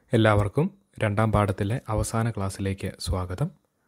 എല്ലാവർക്കും രണ്ടാം പാഠത്തിലെ അവസാന ക്ലാസ്സിലേക്ക് സ്വാഗതം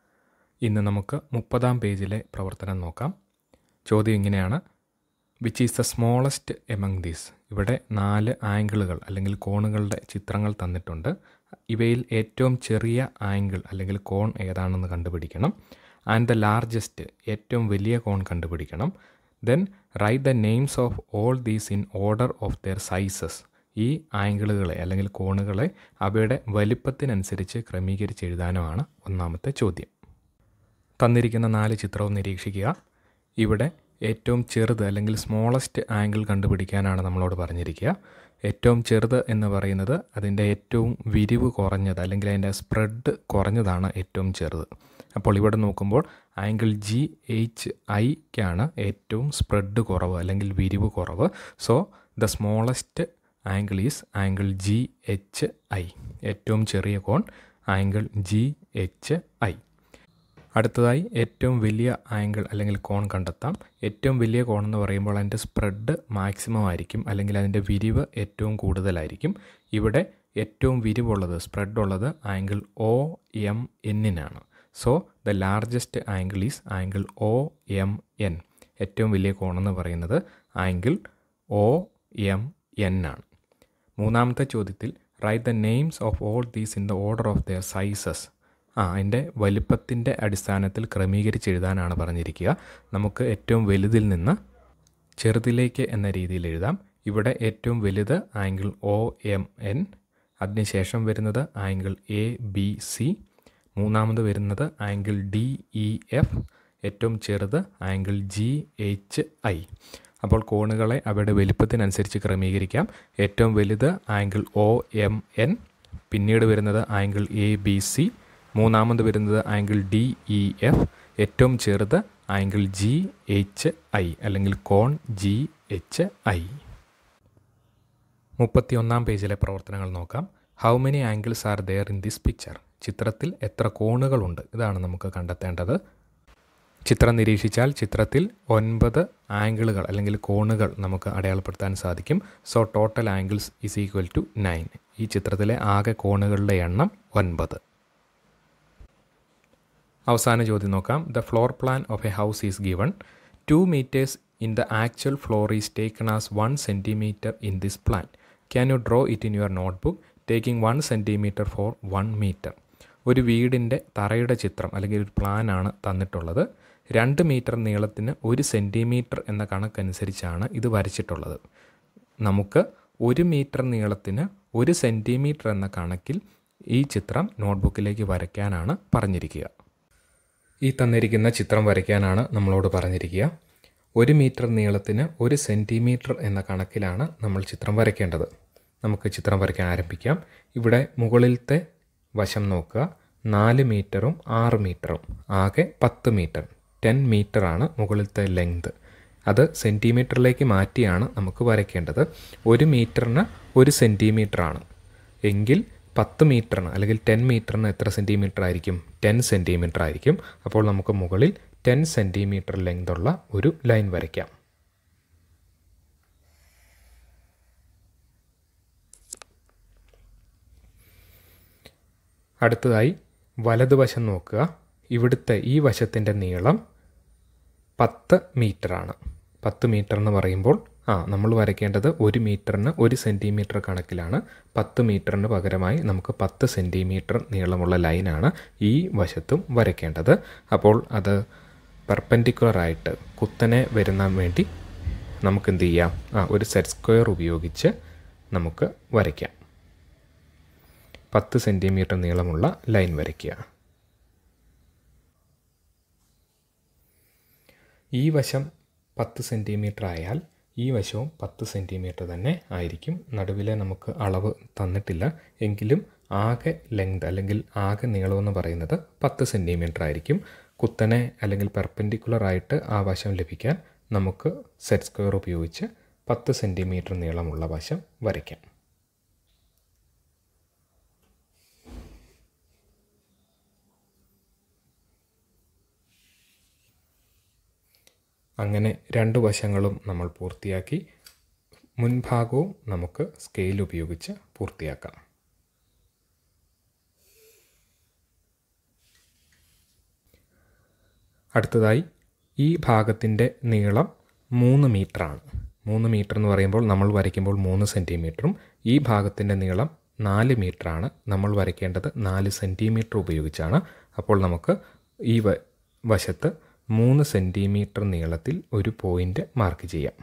ഇന്ന് നമുക്ക് മുപ്പതാം പേജിലെ പ്രവർത്തനം നോക്കാം ചോദ്യം ഇങ്ങനെയാണ് which is the smallest among these ഇവിടെ നാല് ആംഗിളുകൾ അല്ലെങ്കിൽ കോണുകളുടെ ചിത്രങ്ങൾ തന്നിട്ടുണ്ട് ഇവയിൽ ഏറ്റവും ചെറിയ ആംഗിൾ അല്ലെങ്കിൽ കോൺ ഏതാണെന്ന് കണ്ടുപിടിക്കണം ആൻഡ് ദ ലാർജസ്റ്റ് ഏറ്റവും വലിയ കോൺ കണ്ടുപിടിക്കണം then write the names of all these in order of their sizes ഈ ആംഗിളുകളെ അല്ലെങ്കിൽ കോണുകളെ അവയുടെ വലിപ്പത്തിനനുസരിച്ച് ക്രമീകരിച്ച് എഴുതാനുമാണ് ഒന്നാമത്തെ ചോദ്യം തന്നിരിക്കുന്ന നാല് ചിത്രവും നിരീക്ഷിക്കുക ഇവിടെ ഏറ്റവും ചെറുത് അല്ലെങ്കിൽ സ്മോളസ്റ്റ് ആംഗിൾ കണ്ടുപിടിക്കാനാണ് നമ്മളോട് പറഞ്ഞിരിക്കുക ഏറ്റവും ചെറുത് എന്ന് പറയുന്നത് അതിൻ്റെ ഏറ്റവും വിരിവ് കുറഞ്ഞത് അല്ലെങ്കിൽ അതിൻ്റെ സ്പ്രെഡ് കുറഞ്ഞതാണ് ഏറ്റവും ചെറുത് അപ്പോൾ ഇവിടെ നോക്കുമ്പോൾ ആംഗിൾ ജി എച്ച് ഐക്കാണ് ഏറ്റവും സ്പ്രെഡ് കുറവ് അല്ലെങ്കിൽ വിരിവ് കുറവ് so the smallest angle is angle G H I ഏറ്റവും ചെറിയ കോൺ ആംഗിൾ ജി എച്ച് ഐ അടുത്തതായി ഏറ്റവും വലിയ ആംഗിൾ അല്ലെങ്കിൽ കോൺ കണ്ടെത്താം ഏറ്റവും വലിയ കോൺ എന്ന് പറയുമ്പോൾ അതിൻ്റെ സ്പ്രെഡ് മാക്സിമം ആയിരിക്കും അല്ലെങ്കിൽ അതിൻ്റെ വിരിവ് ഏറ്റവും കൂടുതലായിരിക്കും ഇവിടെ ഏറ്റവും വിരിവുള്ളത് സ്പ്രെഡ് ഉള്ളത് ആംഗിൾ ഒ എം എന്നിനാണ് so the largest angle is angle O M N ഏറ്റവും വലിയ കോൺ എന്ന് പറയുന്നത് ആംഗിൾ ഒ എം എൻ ആണ് മൂന്നാമത്തെ ചോദ്യത്തിൽ write the names of all these in the order of their sizes ആ അതിൻ്റെ വലിപ്പത്തിൻ്റെ അടിസ്ഥാനത്തിൽ ക്രമീകരിച്ച് എഴുതാനാണ് പറഞ്ഞിരിക്കുക നമുക്ക് ഏറ്റവും വലുതിൽ നിന്ന് ചെറുതിലേക്ക് എന്ന രീതിയിൽ എഴുതാം ഇവിടെ ഏറ്റവും വലുത് ആംഗിൾ ഒ എം എൻ അതിനുശേഷം വരുന്നത് ആംഗിൾ എ ബി സി മൂന്നാമത് വരുന്നത് ആംഗിൾ ഡി ഇ എഫ് ഏറ്റവും ചെറുത് ആംഗിൾ ജി എച്ച് ഐ അപ്പോൾ കോണുകളെ അവയുടെ വലിപ്പത്തിനനുസരിച്ച് ക്രമീകരിക്കാം ഏറ്റവും വലുത് ആംഗിൾ ഒ എം എൻ പിന്നീട് വരുന്നത് ആംഗിൾ എ ബി സി മൂന്നാമത് വരുന്നത് ആംഗിൾ ഡി ഇ എഫ് ഏറ്റവും ചെറുത് ആംഗിൾ ജി എച്ച് ഐ അല്ലെങ്കിൽ കോൺ ജി എച്ച് ഐ മുപ്പത്തിയൊന്നാം പേജിലെ പ്രവർത്തനങ്ങൾ നോക്കാം how many angles are there in this picture ചിത്രത്തിൽ എത്ര കോണുകളുണ്ട് ഇതാണ് നമുക്ക് കണ്ടെത്തേണ്ടത് ചിത്രം നിരീക്ഷിച്ചാൽ ചിത്രത്തിൽ ഒൻപത് ആംഗിളുകൾ അല്ലെങ്കിൽ കോണുകൾ നമുക്ക് അടയാളപ്പെടുത്താൻ സാധിക്കും so total angles is equal to nine ഈ ചിത്രത്തിലെ ആകെ കോണുകളുടെ എണ്ണം ഒൻപത് അവസാന ചോദ്യം നോക്കാം the floor plan of a house is given two metres in the actual floor is taken as one centimetre in this plan can you draw it in your notebook taking one centimetre for one metre ഒരു വീടിൻ്റെ തറയുടെ ചിത്രം അല്ലെങ്കിൽ ഒരു പ്ലാനാണ് തന്നിട്ടുള്ളത് രണ്ട് metre നീളത്തിന് ഒരു centimetre എന്ന കണക്കനുസരിച്ചാണ് ഇത് വരച്ചിട്ടുള്ളത് നമുക്ക് ഒരു മീറ്റർ നീളത്തിന് ഒരു സെൻറ്റിമീറ്റർ എന്ന കണക്കിൽ ഈ ചിത്രം നോട്ട്ബുക്കിലേക്ക് വരയ്ക്കാനാണ് പറഞ്ഞിരിക്കുക ഈ തന്നിരിക്കുന്ന ചിത്രം വരയ്ക്കാനാണ് നമ്മളോട് പറഞ്ഞിരിക്കുക ഒരു മീറ്റർ നീളത്തിന് ഒരു സെൻറ്റിമീറ്റർ എന്ന കണക്കിലാണ് നമ്മൾ ചിത്രം വരയ്ക്കേണ്ടത് നമുക്ക് ചിത്രം വരയ്ക്കാൻ ആരംഭിക്കാം ഇവിടെ മുകളിലത്തെ വശം നോക്കുക നാല് മീറ്ററും ആറ് മീറ്ററും ആകെ പത്ത് മീറ്റർ ടെൻ മീറ്ററാണ് മുകളിലത്തെ ലെങ്ത് അത് സെൻറ്റിമീറ്ററിലേക്ക് മാറ്റിയാണ് നമുക്ക് വരയ്ക്കേണ്ടത് ഒരു മീറ്ററിന് ഒരു സെൻറ്റിമീറ്ററാണ് എങ്കിൽ പത്ത് മീറ്ററിന് അല്ലെങ്കിൽ ടെൻ മീറ്ററിന് എത്ര സെൻറ്റിമീറ്റർ ആയിരിക്കും ടെൻ സെൻറ്റിമീറ്റർ ആയിരിക്കും അപ്പോൾ നമുക്ക് മുകളിൽ ടെൻ സെൻറ്റിമീറ്റർ ലെങ്ത് ഉള്ള ഒരു ലൈൻ വരയ്ക്കാം അടുത്തതായി വലതുവശം നോക്കുക ഇവിടുത്തെ ഈ വശത്തിൻ്റെ നീളം പത്ത് മീറ്ററാണ് പത്ത് മീറ്റർ എന്ന് പറയുമ്പോൾ ആ നമ്മൾ വരയ്ക്കേണ്ടത് ഒരു മീറ്ററിന് ഒരു സെൻറ്റിമീറ്റർ കണക്കിലാണ് പത്ത് മീറ്ററിന് പകരമായി നമുക്ക് പത്ത് സെൻറ്റിമീറ്റർ നീളമുള്ള ലൈനാണ് ഈ വശത്തും വരയ്ക്കേണ്ടത് അപ്പോൾ അത് പെർപ്പൻഡിക്കുലറായിട്ട് കുത്തനെ വരുന്ന വേണ്ടി നമുക്ക് എന്ത് ചെയ്യാം ആ ഒരു സെറ്റ് സ്ക്വയർ ഉപയോഗിച്ച് നമുക്ക് വരയ്ക്കാം പത്ത് സെൻറ്റിമീറ്റർ നീളമുള്ള ലൈൻ വരയ്ക്കുക ഈ വശം പത്ത് സെൻറ്റിമീറ്റർ ആയാൽ ഈ വശവും പത്ത് സെൻറ്റിമീറ്റർ തന്നെ ആയിരിക്കും നടുവിലെ നമുക്ക് അളവ് തന്നിട്ടില്ല എങ്കിലും ആകെ ലെങ്ത് അല്ലെങ്കിൽ ആകെ നീളമെന്ന് പറയുന്നത് പത്ത് സെൻറ്റിമീറ്റർ ആയിരിക്കും കുത്തനെ അല്ലെങ്കിൽ പെർപെൻഡിക്കുലർ ആയിട്ട് ആ വശം ലഭിക്കാൻ നമുക്ക് സെറ്റ് സ്ക്വയർ ഉപയോഗിച്ച് പത്ത് സെൻറ്റിമീറ്റർ നീളമുള്ള വശം വരയ്ക്കാം അങ്ങനെ രണ്ട് വശങ്ങളും നമ്മൾ പൂർത്തിയാക്കി മുൻഭാഗവും നമുക്ക് സ്കെയിൽ ഉപയോഗിച്ച് പൂർത്തിയാക്കാം അടുത്തതായി ഈ ഭാഗത്തിൻ്റെ നീളം മൂന്ന് മീറ്ററാണ് മൂന്ന് മീറ്റർ എന്ന് പറയുമ്പോൾ നമ്മൾ വരയ്ക്കുമ്പോൾ മൂന്ന് സെൻറ്റിമീറ്ററും ഈ ഭാഗത്തിൻ്റെ നീളം നാല് മീറ്ററാണ് നമ്മൾ വരയ്ക്കേണ്ടത് നാല് സെൻറ്റിമീറ്റർ ഉപയോഗിച്ചാണ് അപ്പോൾ നമുക്ക് ഈ വ വശത്ത് മൂന്ന് സെൻറ്റിമീറ്റർ നീളത്തിൽ ഒരു പോയിൻ്റ് മാർക്ക് ചെയ്യാം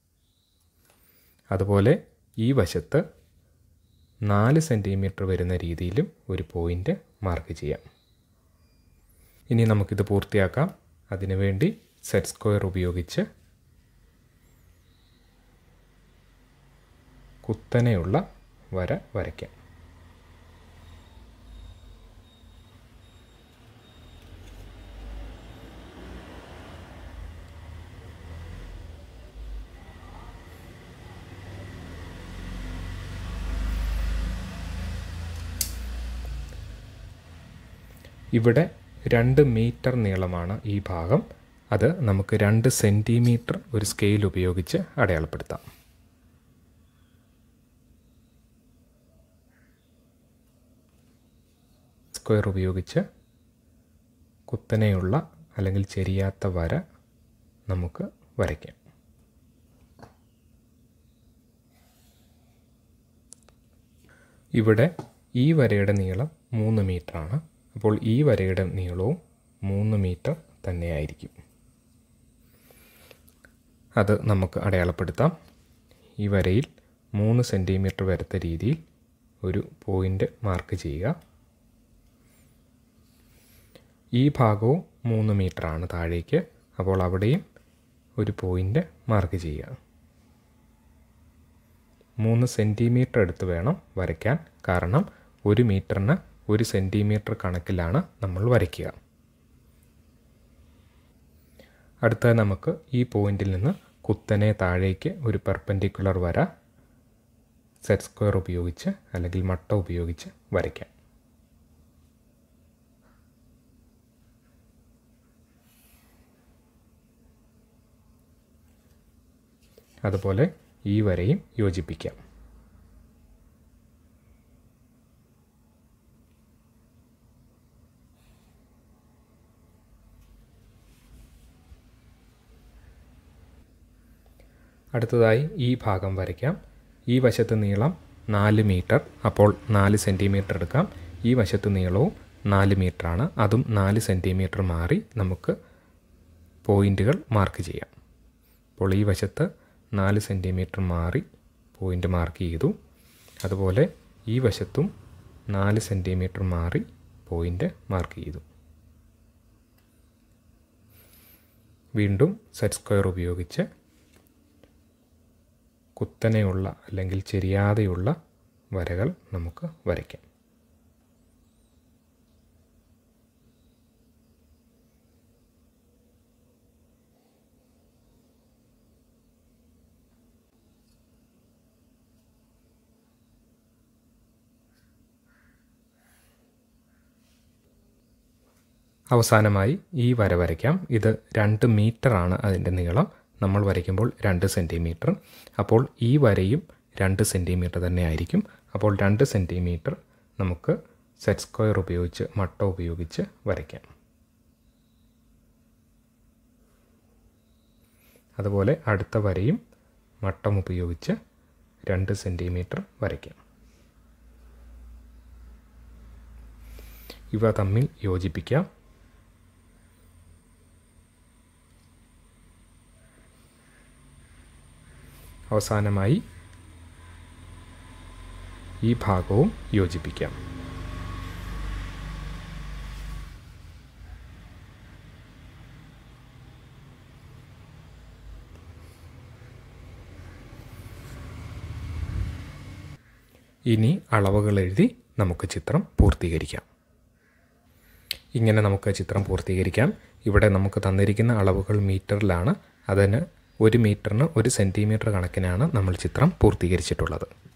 അതുപോലെ ഈ വശത്ത് നാല് സെൻറ്റിമീറ്റർ വരുന്ന രീതിയിലും ഒരു പോയിൻ്റ് മാർക്ക് ചെയ്യാം ഇനി നമുക്കിത് പൂർത്തിയാക്കാം അതിനുവേണ്ടി സെറ്റ് സ്ക്വയർ ഉപയോഗിച്ച് കുത്തനെയുള്ള വര വരയ്ക്കാം ഇവിടെ രണ്ട് മീറ്റർ നീളമാണ് ഈ ഭാഗം അത് നമുക്ക് രണ്ട് സെൻറ്റിമീറ്റർ ഒരു സ്കെയിൽ ഉപയോഗിച്ച് അടയാളപ്പെടുത്താം സ്ക്വയർ ഉപയോഗിച്ച് കുത്തനെയുള്ള അല്ലെങ്കിൽ ചെരിയാത്ത വര നമുക്ക് വരയ്ക്കാം ഇവിടെ ഈ വരയുടെ നീളം മൂന്ന് മീറ്ററാണ് അപ്പോൾ ഈ വരയുടെ നീളവും മൂന്ന് മീറ്റർ തന്നെയായിരിക്കും അത് നമുക്ക് അടയാളപ്പെടുത്താം ഈ വരയിൽ മൂന്ന് സെൻറ്റിമീറ്റർ വരത്ത രീതിയിൽ ഒരു പോയിൻ്റ് മാർക്ക് ചെയ്യുക ഈ ഭാഗവും മൂന്ന് മീറ്ററാണ് താഴേക്ക് അപ്പോൾ അവിടെയും ഒരു പോയിൻ്റ് മാർക്ക് ചെയ്യുക മൂന്ന് സെൻറ്റിമീറ്റർ എടുത്ത് വേണം വരയ്ക്കാൻ കാരണം ഒരു മീറ്ററിന് ഒരു സെൻറ്റിമീറ്റർ കണക്കിലാണ് നമ്മൾ വരയ്ക്കുക അടുത്ത നമുക്ക് ഈ പോയിന്റിൽ നിന്ന് കുത്തനെ താഴേക്ക് ഒരു പെർപെൻഡിക്കുലർ വര സെറ്റ് സ്ക്വയർ ഉപയോഗിച്ച് അല്ലെങ്കിൽ മട്ട ഉപയോഗിച്ച് വരയ്ക്കാം അതുപോലെ ഈ വരയും യോജിപ്പിക്കാം അടുത്തതായി ഈ ഭാഗം വരയ്ക്കാം ഈ വശത്ത് നീളം നാല് മീറ്റർ അപ്പോൾ നാല് സെൻറ്റിമീറ്റർ എടുക്കാം ഈ വശത്ത് നീളവും നാല് മീറ്ററാണ് അതും നാല് സെൻറ്റിമീറ്റർ മാറി നമുക്ക് പോയിൻ്റുകൾ മാർക്ക് ചെയ്യാം അപ്പോൾ ഈ വശത്ത് നാല് സെൻറ്റിമീറ്റർ മാറി പോയിൻ്റ് മാർക്ക് ചെയ്തു അതുപോലെ ഈ വശത്തും നാല് സെൻറ്റിമീറ്റർ മാറി പോയിൻ്റ് മാർക്ക് ചെയ്തു വീണ്ടും സെറ്റ് സ്ക്വയർ ഉപയോഗിച്ച് കുത്തനെയുള്ള അല്ലെങ്കിൽ ചെരിയാതെയുള്ള വരകൾ നമുക്ക് വരയ്ക്കാം അവസാനമായി ഈ വര വരയ്ക്കാം ഇത് രണ്ട് മീറ്ററാണ് അതിൻ്റെ നീളം നമ്മൾ വരയ്ക്കുമ്പോൾ രണ്ട് സെൻറ്റിമീറ്റർ അപ്പോൾ ഈ വരയും രണ്ട് സെൻറ്റിമീറ്റർ തന്നെ ആയിരിക്കും അപ്പോൾ രണ്ട് സെൻറ്റിമീറ്റർ നമുക്ക് സെറ്റ് സ്ക്വയർ ഉപയോഗിച്ച് മട്ട ഉപയോഗിച്ച് വരയ്ക്കാം അതുപോലെ അടുത്ത വരയും മട്ടം ഉപയോഗിച്ച് രണ്ട് സെൻറ്റിമീറ്റർ വരയ്ക്കാം ഇവ തമ്മിൽ യോജിപ്പിക്കാം അവസാനമായി ഈ ഭാഗവും യോജിപ്പിക്കാം ഇനി അളവുകൾ എഴുതി നമുക്ക് ചിത്രം പൂർത്തീകരിക്കാം ഇങ്ങനെ നമുക്ക് ചിത്രം പൂർത്തീകരിക്കാം ഇവിടെ നമുക്ക് തന്നിരിക്കുന്ന അളവുകൾ മീറ്ററിലാണ് അതിന് ഒരു മീറ്ററിന് ഒരു സെൻറ്റിമീറ്റർ കണക്കിനാണ് നമ്മൾ ചിത്രം പൂർത്തീകരിച്ചിട്ടുള്ളത്